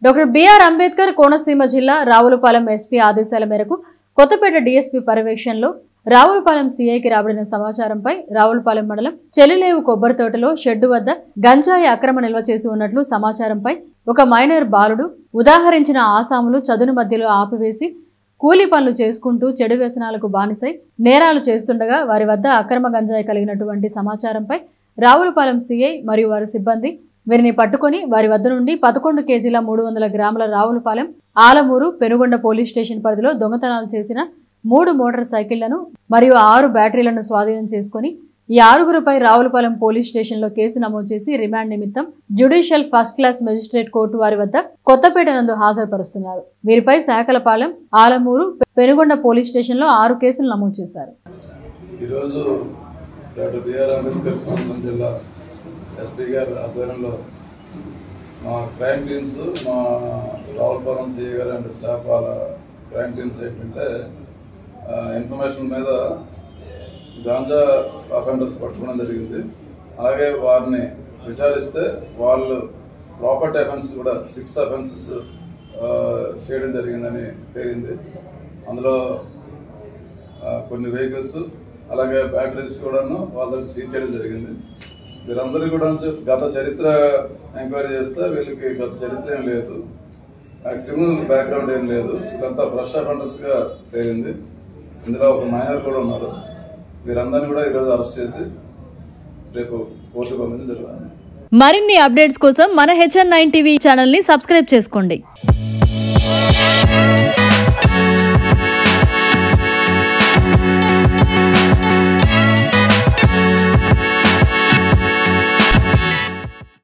doctor BR Ambedkar Konaseema జిల్లా Ravulapalem SP ఆదేశాల మేరకు కొత్తపేట డీఎస్పీ పర్యవేక్షణలో రావులపాలెం సీఐకి రాబడిన సమాచారంపై రావులపాలెం మండలం చెలిలేవు కొబ్బరి తోటలో షెడ్డు వద్ద గంజాయి అక్రమ నిల్వ చేసి ఉన్నట్లు సమాచారంపై ఒక మైనర్ బాలుడు ఉదాహరించిన ఆసాములు చదును మధ్యలో ఆపివేసి కూలీ పనులు చేసుకుంటూ చెడు వ్యసనాలకు బానిసై నేరాలు చేస్తుండగా వారి వద్ద అక్రమ గంజాయి కలిగినటువంటి సమాచారంపై రావులపాలెం సీఐ మరియు వారి సిబ్బంది వీరిని పట్టుకొని వారి వద్ద నుండి పదకొండు కేజీల మూడు వందల గ్రాముల రావులపాలెం ఆలమూరు పెనుగొండ పోలీస్ స్టేషన్ పరిధిలో దొంగతనాలు చేసిన మూడు మోటార్ సైకిళ్లను మరియు ఆరు బ్యాటరీలను స్వాధీనం చేసుకుని ఈ ఆరుగురుపై రావులపాలెం పోలీస్ స్టేషన్లో కేసు నమోదు చేసి రిమాండ్ నిమిత్తం judicial first class magistrate court వారి వద్ద కొత్తపేట నందు హాజరుపరుస్తున్నారు వీరిపై శాఖలపాలెం ఆలమూరు పెనుగొండ పోలీస్ స్టేషన్లో ఆరు కేసులు నమోదు చేశారు ఈరోజు డాక్టర్ బిఆర్ అంబేద్కర్ కోనసీమ జిల్లా ఎస్పీ గారి ఆధ్వర్యంలో మా క్రైమ్ టీమ్స్ మా రావులపురం సిఐ గారు అండ్ స్టాఫ్ వాళ్ళ క్రైమ్ టీమ్స్ ఏంటంటే ఆ, ఇన్ఫర్మేషన్ మీద గాంజా అఫెండర్స్ పట్టుకోవడం జరిగింది అలాగే వారిని విచారిస్తే వాళ్ళు ప్రాపర్టీ అఫెన్స్ కూడా సిక్స్ అఫెన్సెస్ చేయడం జరిగిందని తేలింది అందులో ఆ, కొన్ని వెహికల్స్ అలాగే బ్యాటరీస్ కూడాను వాళ్ళ దగ్గర సీజ్ చేయడం జరిగింది వీరందరూ కూడా గత చరిత్ర ఎంక్వైరీ చేస్తే వీళ్ళకి గత చరిత్ర ఏం లేదు క్రిమినల్ బ్యాక్గ్రౌండ్ ఏం లేదు వీళ్ళంతా ఫ్రెష్ అఫెండర్స్ గా తేలింది ఇందులో ఒక మైనర్ కూడా ఉన్నారు వీరందరినీ కూడా ఈరోజు అరెస్ట్ చేసి రేపు కోర్టు పంపించడం జరుగుతుంది మరిన్ని అప్డేట్స్ కోసం మన హెచ్ఎన్ నైన్ టీవీ ఛానల్ని సబ్స్క్రైబ్ చేసుకోండి